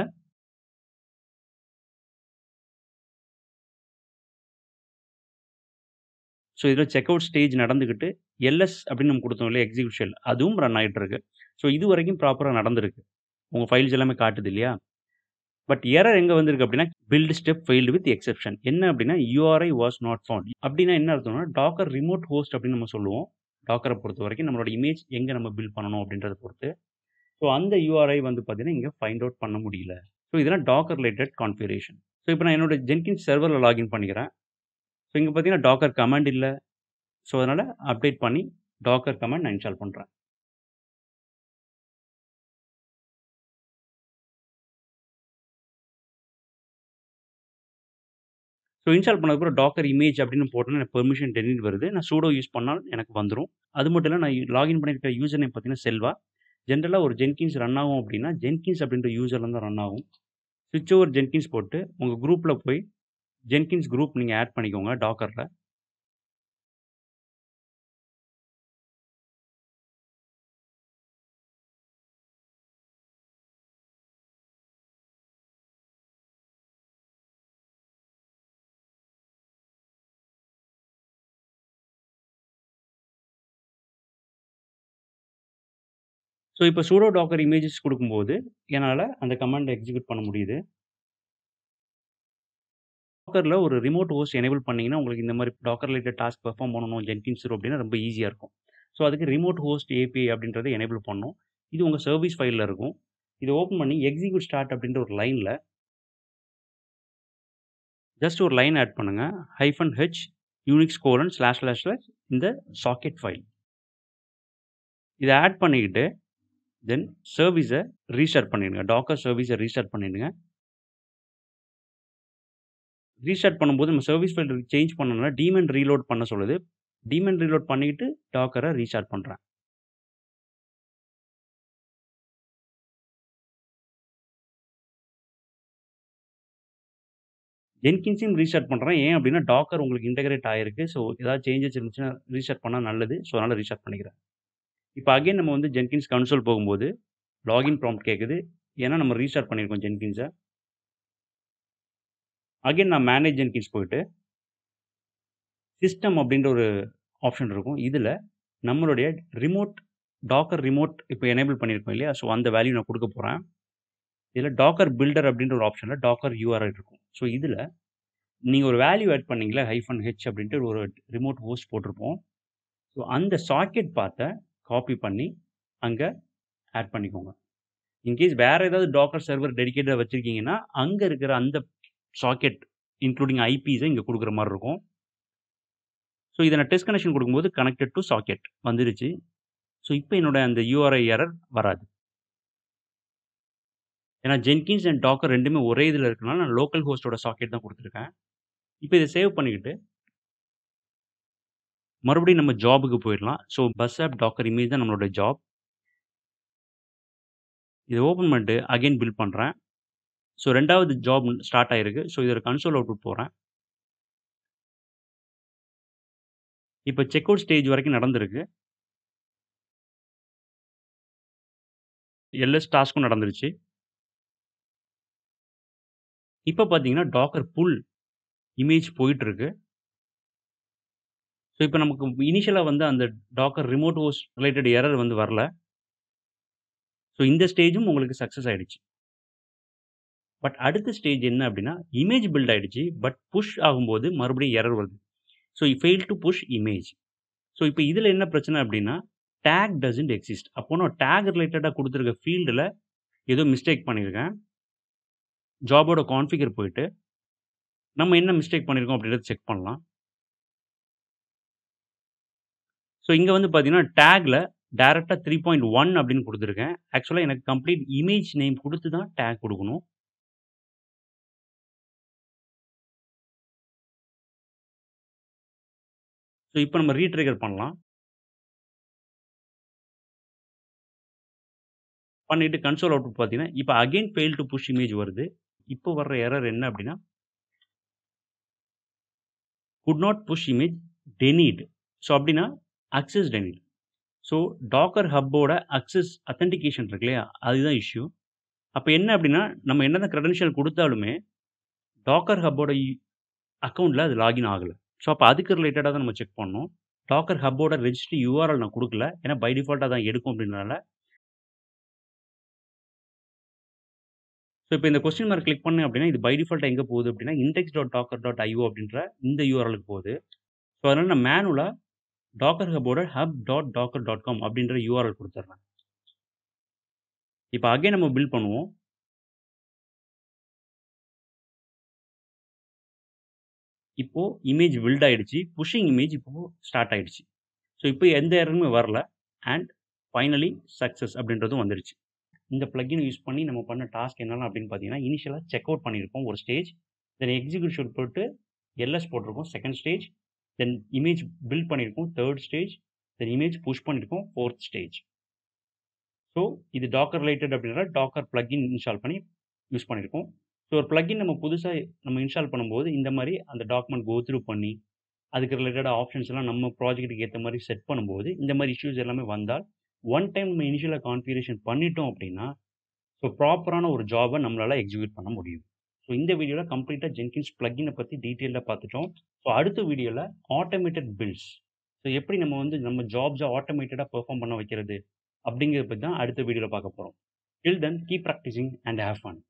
ஸோ இதுல செக் அவுட் ஸ்டேஜ் நடந்துகிட்டு, எல்எஸ் அப்படின்னு நம்ம குடுத்தோம் இல்லையா? எக்ஸிக்யூட் ஷெல் அதுவும் ரன் ஆயிட்டு இருக்கு. ஸோ இதுவரைக்கும் ப்ராப்பரா நடந்திருக்கு. உங்க ஃபைல்ஸ் எல்லாமே காட்டுது இல்லையா? பட் எரர் எங்க வந்திருக்கு அப்படின்னா, build step failed with exception. என்ன அப்படின்னா, யூஆர்ஐ வாஸ் நாட் ஃபவுண்ட். அப்படின்னா என்ன அர்த்தம்னா, டாக்கர் ரிமோட் ஹோஸ்ட் அப்படின்னு நம்ம சொல்லுவோம். டாக்கர பொறுத்தவரைக்கும் நம்மளோட இமேஜ் எங்க நம்ம பில்ட் பண்ணணும் அப்படின்றத பொறுத்து. ஸோ அந்த யூஆர்ஐ வந்து பார்த்தீங்கன்னா, இங்க ஃபைண்ட் அவுட் பண்ண முடியல. ஸோ இதெல்லாம் டாக்கர் ரிலேட்டட் கான்ஃபிகரேஷன். ஸோ இப்போ நான் என்னோட ஜென்கின்ஸ் சர்வர்ல லாகின் பண்ணிக்கிறேன். ஸோ இங்க பார்த்தீங்கன்னா, டாக்கர் கமாண்ட் இல்ல. ஸோ அதனால அப்டேட் பண்ணி டாக்கர் கமாண்ட் நான் இன்ஸ்டால் பண்றேன். ஸோ இன்ஸ்டால் பண்ணதுக்கப்புறம் டாக்கர் இமேஜ் அப்படின்னு போட்டோன்னா எனக்கு பெர்மிஷன் டெலீட் வருது. நான் சூடோ யூஸ் பண்ணால் எனக்கு வந்துரும். அது மட்டும் இல்ல நான் லாகின் பண்ணியிருக்கிற யூசர் நேம் பார்த்தீங்கன்னா, செல்வா. ஜெனரலா ஒரு ஜென்கின்ஸ் ரன் ஆகும் அப்படின்னா, ஜென்கின்ஸ் அப்படின்ற யூசர்ல தான் ரன் ஆகும். ஸ்விட்ச் ஓவர் ஜென்கின்ஸ் போட்டு உங்க குரூப்ல போய் ஜென்கின்ஸ் குரூப் நீங்க ஆட் பண்ணிக்கோங்க டாக்கர்ல. ஸோ இப்போ சூடோ டாக்கர் இமேஜஸ் குடுக்கும்போது, என்னால அந்த கமாண்ட எக்ஸிக்யூட் பண்ண முடியுது. டாக்கர்ல ஒரு ரிமோட் ஹோஸ்ட் எனேபிள் பண்ணீங்கன்னா, உங்களுக்கு இந்த மாரி டாக்கர் ரிலேட்டட் டாஸ்க் பெர்ஃபார்ம் பண்ணணும் ஜென்கின்ஸ் அப்படின்னா ரொம்ப ஈஸியா இருக்கும். ஸோ அதுக்கு ரிமோட் ஹோஸ்ட் ஏபிஐ அப்படின்றத எனேபிள் பண்ணணும். இது உங்க சர்வீஸ் ஃபைல்ல இருக்கும். இத ஓப்பன் பண்ணி எக்ஸிக்யூட் ஸ்டார்ட் அப்படின்ற ஒரு லைன்ல ஜஸ்ட் ஒரு லைன் ஆட் பண்ணுங்க. Hyphen H unix colon slash slash slash இந்த சாக்கெட் ஃபைல். இத ஆட் பண்ணிக்கிட்டு, தென் சர்வீஸ ரீஸ்டார்ட் பண்ணிடுங்க. டாக்கர் சர்வீஸ ரீஸ்டார்ட் பண்ணிடுங்க. ரீஸ்டார்ட் பண்ணும்போது நம்ம சர்வீஸ் ஃபைல் சேஞ்ச் பண்ணணும்னா டீமன் ரீலோட் பண்ண சொல்லுது. டீமன் ரீலோட் பண்ணிக்கிட்டு டாக்கர ரீஸ்டார்ட் பண்றேன். ஜென்கின்ஸையும் ரீஸ்டார்ட் பண்றேன். ஏன் அப்டின்னா, டாக்கர் உங்களுக்கு இன்டகிரேட் ஆயிருக்கு. ஸோ, ஏதாவது சேஞ்சஸ் இருந்துச்சுன்னா ரீஸ்டார்ட் பண்ணா நல்லது. ஸோ, அதனால ரீஸ்டார்ட் பண்ணிக்கிறேன். இப்ப அகைன் நம்ம வந்து ஜென்கின்ஸ் கன்சோல் போகும்போது, லாகின் ப்ராம்ப்ட் கேட்குது. ஏன்னா நம்ம ரீஸ்டார்ட் பண்ணியிருக்கோம் ஜென்கின்ஸ. அகைன் நான் மேனேஜ் ஜென்கின்ஸ் போயிட்டு சிஸ்டம் அப்டின்ற ஒரு ஆப்ஷன் இருக்கும். இதுல நம்மளுடைய ரிமோட் டாக்கர் ரிமோட் இப்ப எனேபிள் பண்ணியிருக்கோம் இல்லையா? ஸோ, அந்த வேல்யூ நான் குடுக்க போறேன். இதுல டாக்கர் பில்டர் அப்டின்ற ஒரு ஆப்ஷன்ல டாக்கர் யூஆர்எல் இருக்கும். ஸோ, இதுல நீங்க ஒரு வேல்யூ ஆட் பண்ணீங்கல்ல ஹைஃபன் ஹெச் அப்டின்ட்டு ஒரு ரிமோட் ஹோஸ்ட் போட்டிருப்போம். ஸோ, அந்த சாக்கெட் பாத்த காப்பி பண்ணி அங்க ஆட் பண்ணிக்கோங்க. இன்கேஸ் வேற ஏதாவது டாக்கர் சர்வர் டெடிகேட்டடா வச்சிருக்கீங்கன்னா, அங்க இருக்கிற அந்த சாக்கெட் இன்க்ளூடிங் ஐபிஸ இங்க குடுக்குற மாரி இருக்கும். ஸோ, இத நான் டெஸ்ட் கனெக்ஷன் குடுக்கும்போது கனெக்டட் டூ சாக்கெட் வந்துருச்சு. ஸோ, இப்ப என்னோட அந்த யூஆர்ஐ எரர் வராது. ஏன்னா ஜென்கின்ஸ் அண்ட் டாக்கர் 2மே ஒரே இதுல இருக்கனால நான் லோக்கல் ஹோஸ்ட்டோட சாக்கெட் தான் குடுத்துருக்கேன். இப்ப இத சேவ் பண்ணிக்கிட்டு மறுபடியும் நம்ம ஜாப்க்கு போயிரலாம். ஸோ, பஸ் ஆப் டாக்கர் இமேஜ் தான் நம்மளோட ஜாப். இத ஓப்பன் பண்ணிட்டு அகைன் பில்ட் பண்றேன். ஸோ, 2வது ஜாப் ஸ்டார்ட் ஆயிருக்கு. ஸோ, இதோட கன்சோல் அவுட்புட் போறேன். இப்ப செக் அவுட் ஸ்டேஜ் வரைக்கும் நடந்திருக்கு. எல்எஸ் டாஸ்க்கும் நடந்துருச்சு. இப்ப பார்த்தீங்கன்னா, டாக்கர் புல் இமேஜ் போயிட்டுருக்கு. ஸோ, இப்ப நமக்கு இனிஷியலா வந்து அந்த docker remote host related error வந்து வரல. ஸோ, இந்த ஸ்டேஜும் உங்களுக்கு சக்சஸ் ஆயிடுச்சு. பட் அடுத்த ஸ்டேஜ் என்ன அப்டின்னா, இமேஜ் பில்ட் ஆயிடுச்சு. பட் புஷ் ஆகும்போது மறுபடியும் எரர் வருது. So, fail to push image. So, இப்ப இதுல என்ன பிரச்சனை அப்டின்னா, டாக் டசன்ட் எக்ஸிஸ்ட். அப்போ நான் டாக் ரிலேட்டடா குடுத்திருக்க ஃபீல்டுல ஏதோ மிஸ்டேக் பண்ணியிருக்கேன். ஜாபோட கான்ஃபிகர் போயிட்டு, நம்ம என்ன மிஸ்டேக் பண்ணியிருக்கோம் அப்டின்றத செக் பண்ணலாம். ஸோ, இங்க வந்து பார்த்தீங்கன்னா, டாக்ல டைரக்ட்டா 3.1 அப்டின்னு குடுத்துருக்கேன். ஆக்சுவலா எனக்கு கம்ப்ளீட் இமேஜ் நேம் குடுத்து தான் டாக் குடுக்கணும். ஸோ, இப்ப நம்ம ரீட்ரிகர் பண்ணலாம். பண்ணிட்டு கன்சோல் அவுட்புட் பார்த்தீங்கன்னா, இப்ப again fail to push image வருது. இப்போ வர்ற எரர் என்ன அப்டின்னா could not push image denied. So, அப்டின்னா அக்சஸ் டெனீட். ஸோ, டாக்கர் ஹப்போட அக்சஸ் ஆத்தென்டிகேஷன் இருக்கு இல்லையா? அதுதான் இஷ்யூ. அப்ப என்ன அப்டின்னா, நம்ம என்னதான் கிரெடென்ஷியல் குடுத்தாலுமே, டாக்கர் ஹப்போட இ அக்கவுண்ட்ல அது லாகின் ஆகல. ஸோ, அப்ப அதுக்கு ரிலேட்டடா தான் நம்ம செக் பண்ணணும். டாக்கர் ஹப்போட ரெஜிஸ்ட்ரி யூஆர்எல் நான் குடுக்கல. ஏன்னா பை டிஃபால்ட்டா தான் எடுக்கும் அப்டின்றனால. ஸோ, இப்ப இந்த கொஸ்டின் மார்க் கிளிக் பண்ணேன் அப்டின்னா, இது பை டிஃபால்ட்டா எங்க போகுது அப்டின்னா, index.docker.io அப்டின்ற இந்த யூஆர்எல்க்கு போகுது. ஸோ, அதனால நான் மேனுவலா டாக்கர் ஹப்போட hub.docker.com அப்டின்ற யூஆர்எல் குடுத்துர்றேன். இப்ப அகைன் நம்ம பில்ட் பண்ணுவோம். இப்போ இமேஜ் பில்ட் ஆயிடுச்சு. புஷிங் இமேஜ் இப்போ ஸ்டார்ட் ஆயிடுச்சு. ஸோ, இப்ப எந்த எரருமே வரல. அண்ட் ஃபைனலி சக்சஸ் அப்டின்றதும் வந்துருச்சு. இந்த பிளக்கின் யூஸ் பண்ணி நம்ம பண்ண டாஸ்க் என்னலாம் அப்டின்னு பார்த்தீங்கன்னா, இனிஷியலா செக் அவுட் பண்ணியிருப்போம் ஒரு ஸ்டேஜ். தென் எக்ஸிக்யூஷன் போட்டு எல்எஸ் போட்டிருக்கோம் second stage. Then image build பண்ணியிருக்கோம் third stage. Then image push பண்ணியிருக்கோம் ஃபோர்த் ஸ்டேஜ். ஸோ, இது டாக்கர் ரிலேட்டட் அப்டின்றனால டாக்கர் பிளக்கின் இன்ஸ்டால் பண்ணி யூஸ் பண்ணியிருக்கோம். ஸோ, ஒரு பிளக்கின் நம்ம புதுசா நம்ம இன்ஸ்டால் பண்ணும்போது, இந்த மாரி அந்த டாக்குமெண்ட் கோ த்ரூ பண்ணி, அதுக்கு ரிலேட்டடா ஆப்ஷன்ஸ் எல்லாம் நம்ம ப்ராஜெக்ட்க்கு ஏத்த மாரி செட் பண்ணும்போது, இந்த மாரி இஷ்யூஸ் எல்லாமே வந்தால், ஒன் டைம் நம்ம இனிஷியலா கான்ஃபிகரேஷன் பண்ணிட்டோம் அப்டின்னா, ஸோ ப்ராப்பரான ஒரு ஜாப நம்மளால எக்ஸிக்யூட் பண்ண முடியும். ஸோ, இந்த வீடியோல கம்ப்ளீட்டா ஜென்கின்ஸ் பிளக்கின பத்தி டீட்டெயில்டா பார்த்துட்டோம். ஸோ, அடுத்த வீடியோல ஆட்டோமேட்டட் பில்ட்ஸ். ஸோ, எப்படி நம்ம வந்து நம்ம ஜாப்ஸ ஆட்டோமேட்டடா பெர்ஃபார்ம் பண்ண வைக்கிறது? அப்டிங்கிறத பத்தி தான் அடுத்த வீடியோல பார்க்க போறோம். Till then keep practicing and have fun.